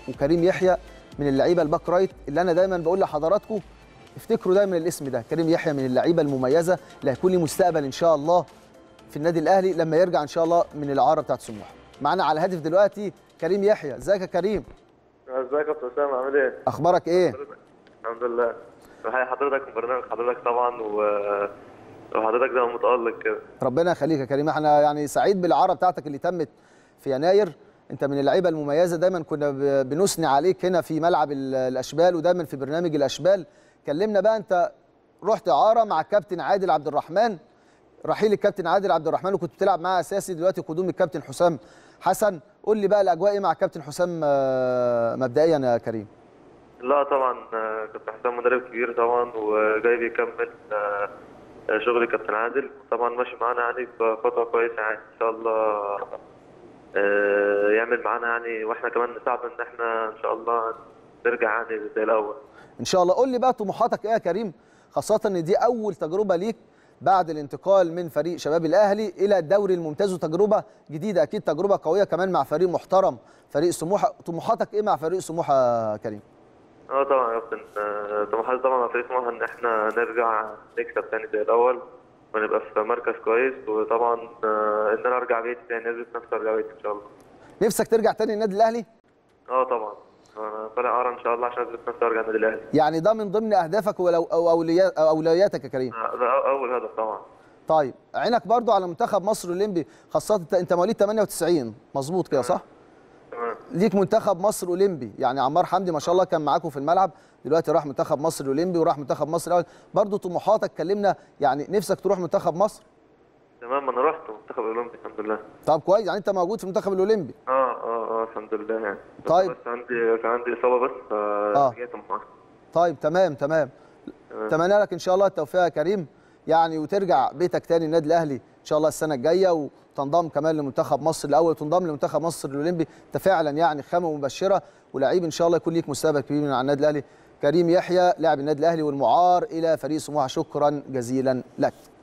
وكريم يحيى من اللعيبه الباك رايت اللي انا دايما بقول لحضراتكم افتكروا دايما الاسم ده كريم يحيى من اللعيبه المميزه اللي هيكون ليه مستقبل ان شاء الله في النادي الاهلي لما يرجع ان شاء الله من الاعاره بتاعت سموحه معانا على الهاتف دلوقتي كريم يحيى ازيك يا كريم ازيك يا كابتن اسامه عامل ايه؟ اخبارك ايه الحمد لله بحيي حضرتك وبرنامج حضرتك طبعا و وحضرتك دايما متألق كده ربنا يخليك يا كريم احنا يعني سعيد بالاعاره بتاعتك اللي تمت في يناير انت من اللعيبه المميزه دايما كنا ب- بنثني عليك هنا في ملعب ال- الاشبال ودايما في برنامج الاشبال كلمنا بقى انت رحت اعاره مع الكابتن عادل عبد الرحمن رحيل الكابتن عادل عبد الرحمن وكنت بتلعب معاه اساسي دلوقتي قدوم الكابتن حسام حسن قول لي بقى الاجواء ايه مع الكابتن حسام آه، مبدئيا يا كريم لا طبعا آه، كابتن حسام مدرب كبير طبعا وجاي بيكمل آه، آه، شغل كابتن عادل طبعا ماشي معانا يعني بفترة كويسة يعني ان شاء الله آه، يعمل معانا يعني واحنا كمان نساعده ان احنا ان شاء الله نرجع يعني زي الاول ان شاء الله قول لي بقى طموحاتك ايه يا كريم خاصه ان دي اول تجربه ليك بعد الانتقال من فريق شباب الاهلي الى الدوري الممتاز وتجربه جديده اكيد تجربه قويه كمان مع فريق محترم فريق سموحه طموحاتك ايه مع فريق سموحه يا كريم اه طبعا يا كابتن آه، طموحاتي طبعا مع فريق سموحة ان احنا نرجع نكسب تاني زي الاول ونبقى في مركز كويس وطبعا آه، ان انا ارجع بيتي تاني نزلت نفسي ارجع بيتي ان شاء الله نفسك ترجع تاني النادي الاهلي اه طبعا انا طالع اقرا ان شاء الله عشان اثبت نفسي ارجع النادي الاهلي يعني ده من ضمن اهدافك ولو او أوليا- أو اولوياتك يا كريم آه، ده أو- اول هدف طبعا طيب عينك برضو على منتخب مصر الاولمبي خاصه انت- انت مواليد 98 مظبوط كده صح تمام ليك منتخب مصر اولمبي يعني عمار حمدي ما شاء الله كان معاكم في الملعب دلوقتي راح منتخب مصر الاولمبي وراح منتخب مصر الاول برضه طموحاتك كلمنا يعني نفسك تروح منتخب مصر تمام ما انا رحت منتخب الاولمبي الحمد لله طب كويس يعني انت موجود في المنتخب الاولمبي اه اه اه الحمد لله يعني بس- طيب. بس عندي كان عندي اصابه بس آه. فرجعت معاها طيب تمام تمام تمام. اتمنى لك ان شاء الله التوفيق يا كريم يعني وترجع بيتك تاني النادي الاهلي ان شاء الله السنه الجايه وتنضم كمان لمنتخب مصر الاول وتنضم لمنتخب مصر الاولمبي انت فعلا يعني خامه مبشره ولعيب ان شاء الله يكون ليك مستقبل كبير من على النادي الاهلي كريم يحيى لاعب النادي الاهلي والمعار الى فريق سموحه شكرا جزيلا لك